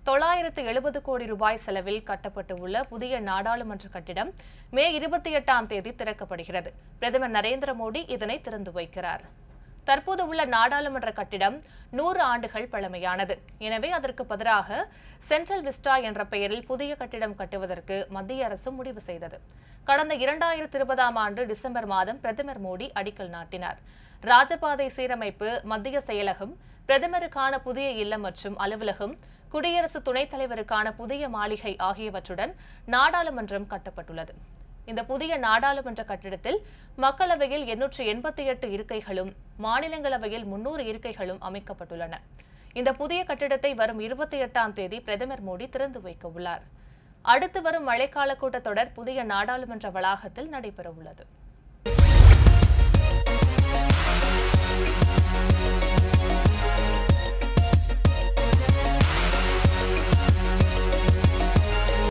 தொள்ளாயிரத்து எழுபது கோடி ரூபாய் செலவில் கட்டப்பட்டு உள்ள புதிய நாடாளுமன்ற கட்டிடம் மே இருபத்தி எட்டாம் தேதி திறக்கப்படுகிறது பிரதமர் நரேந்திர மோடி இதனை திறந்து வைக்கிறார் தற்போது உள்ள நாடாளுமன்ற கட்டிடம் நூறு ஆண்டுகள் பழமையானது எனவே அதற்கு பதிலாக சென்ட்ரல் விஸ்டா என்ற பெயரில் புதிய கட்டிடம் கட்டுவதற்கு மத்திய அரசு முடிவு செய்தது கடந்த இரண்டாயிரத்தி இருபதாம் ஆண்டு டிசம்பர் மாதம் பிரதமர் மோடி அடிக்கல் நாட்டினார் ராஜபாதை சீரமைப்பு மத்திய செயலகம் பிரதமருக்கான புதிய இல்லம் மற்றும் அலுவலகம் குடியரசு துணைத் தலைவருக்கான புதிய மாளிகை ஆகியவற்றுடன் நாடாளுமன்றம் கட்டப்பட்டுள்ளது இந்த புதிய நாடாளுமன்ற கட்டிடத்தில் மக்களவையில் எண்ணூற்று எண்பத்தி எட்டு இருக்கைகளும் மாநிலங்களவையில் முன்னூறு இருக்கைகளும் அமைக்கப்பட்டுள்ளன இந்த புதிய கட்டிடத்தை வரும் இருபத்தி எட்டாம் தேதி பிரதமர் மோடி திறந்து வைக்க உள்ளார் அடுத்து வரும் மழைக்கால கூட்டத்தொடர் புதிய நாடாளுமன்ற வளாகத்தில் நடைபெறவுள்ளது